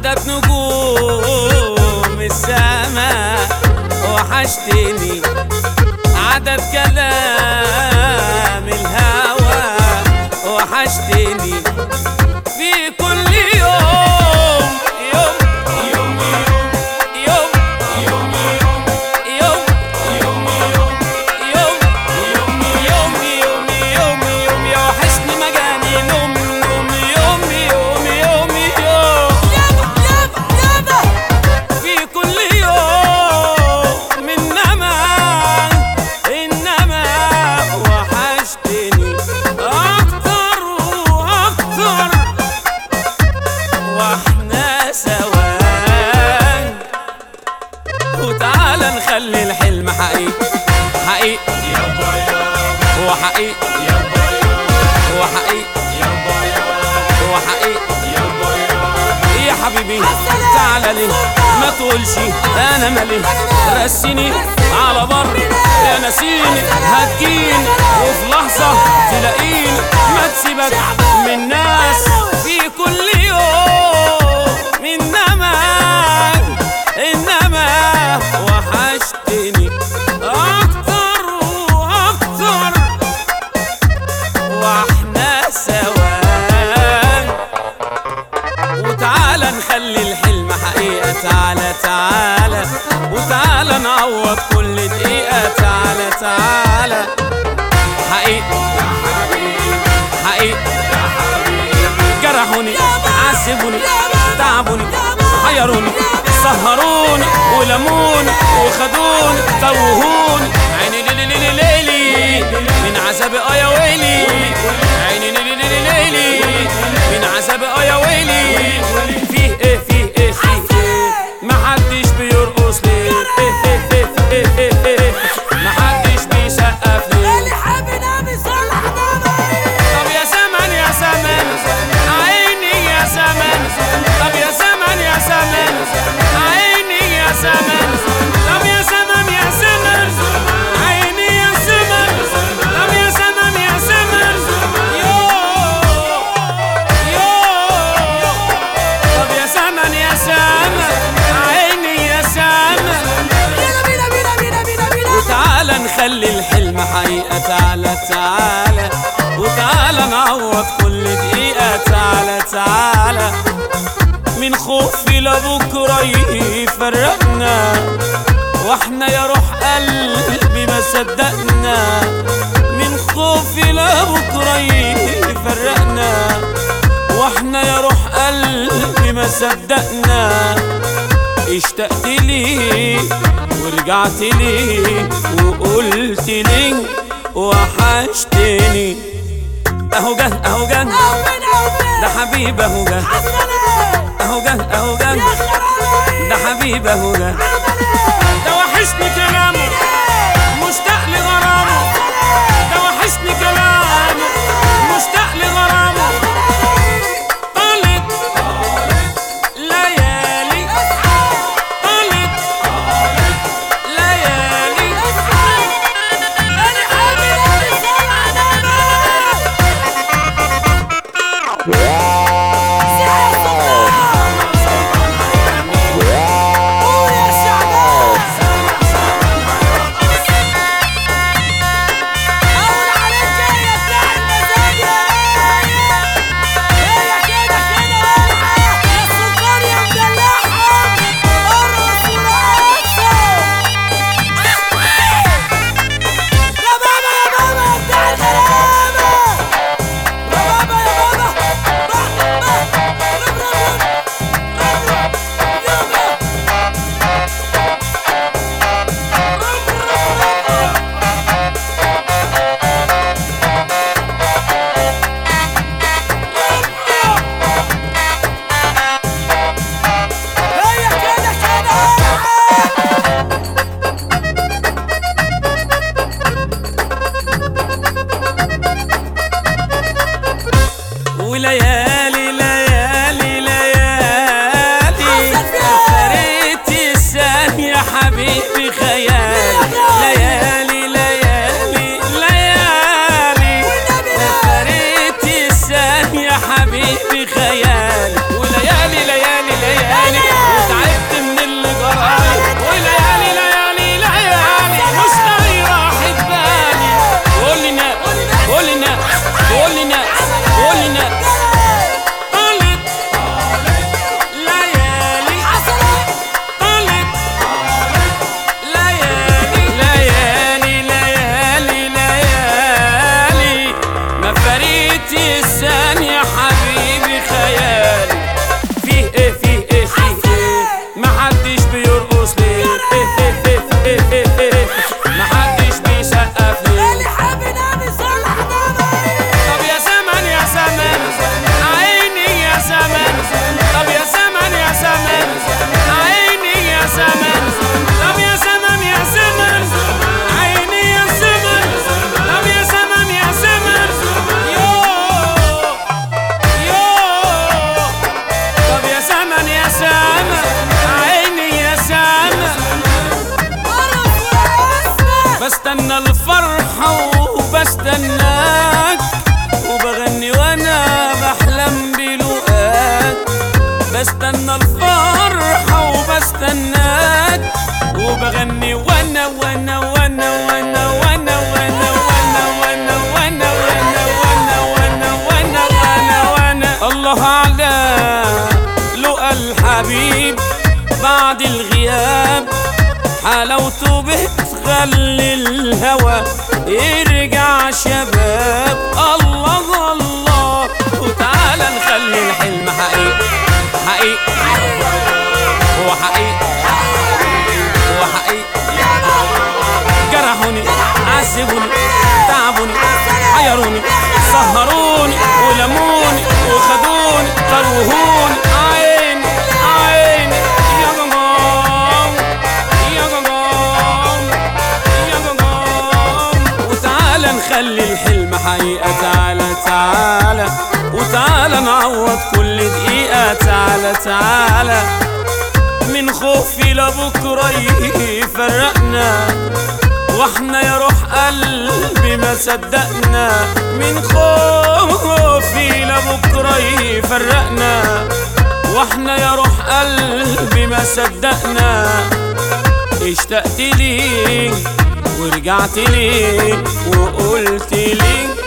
عدد نجوم السماء وحشتني عدد كلام الهوى وحشتني في كل يوم يوم يوم يوم يوم يوم يوم يوم يوم يوم يوم يوم يوم يا وحشني مجاني نوم نوم يوم يوم يوم يوم في كل يوم إنما إنما وحشتني أكتر وأكتر وإحنا سوا وتعالى نخلي الحلم حقيقي حقيقي هو حقيقي هو حقيقي هو حقيقي يا حبيبي تعالى لي ما تقولش انا مالي رسيني على بر يا نسيني هتجيني وفي لحظة تلاقيني ما تسيبك من ناس في كل يوم انما انما وحشتني اكتر واكتر واحنا سوا وتعالى نخلي الحلم حقيقة تعالى تعالى وتعالى نعوض كل دقيقة تعالى تعالى حقيقة حقيقة جرحوني عذبوني تعبوني حيروني سهروني ولموني وخدوني توهوني عيني ليلي ليلي ليلي من عذاب اه يا ويلي عيني ليلي ليلي ليلي من عذاب اه يا ويلي فيه ايه فيه ايه فيه ايه محدش بيرقص ليه إيه إيه إيه إيه إيه إيه. محدش بيسقف ليه طب يا زمن يا زمن عيني يا زمن طب يا زمن يا زمن عيني يا زمن طب يا زمن يا زمن عيني يا زمن طب يا زمن يا زمن يو يو طب يا زمن يا زمن عيني يا زمن وتعالى نخلي الحلم حقيقة تعالى تعالى وتعالى نعوض كل دقيقة تعالى تعالى من خوفي لبكرة يفرقنا واحنا يا روح قلبي ما صدقنا من خوفي لبكرة يفرقنا واحنا يا روح قلبي ما صدقنا اشتقت لي ورجعت لي وقلت لي وحشتني اهو جه اهو جه ده حبيب اهو جه اهو جه اهو جه ده حبيب اهو جه ده وحشني كلامه مشتاق لغرامه ده وحشني كلامه مشتاق لغرامه طالت ليالي طالت ليالي بستنى الفرحة وبستناك وبغني وانا بحلم بلقاك بستنى الفرحة وبستناك وبغني وانا وانا وانا وانا وانا وانا وانا وانا وانا وانا وانا وانا وانا وانا وانا الله على لقى الحبيب بعد الغياب حلاوته بتخلي الهوى يرجع شباب الله الله وتعالى نخلي الحلم حقيقي حقيقي هو حقيقي هو حقيقي جرحوني عذبوني تعبوني حيروني سهروني ولموني وخدوني كرهوني عيني عيني يا جمام يا جمام يا جمام وتعالى نخلي الحلم حقيقة تعالى تعالى وتعالى نعوض كل دقيقة تعالى تعالى من خوفي لبكرة يفرقنا واحنا يا روح قلبي ما صدقنا من خوفي لبكرة يفرقنا واحنا يا روح قلبي ما صدقنا اشتقت ليك ورجعت ليك وقلت ليك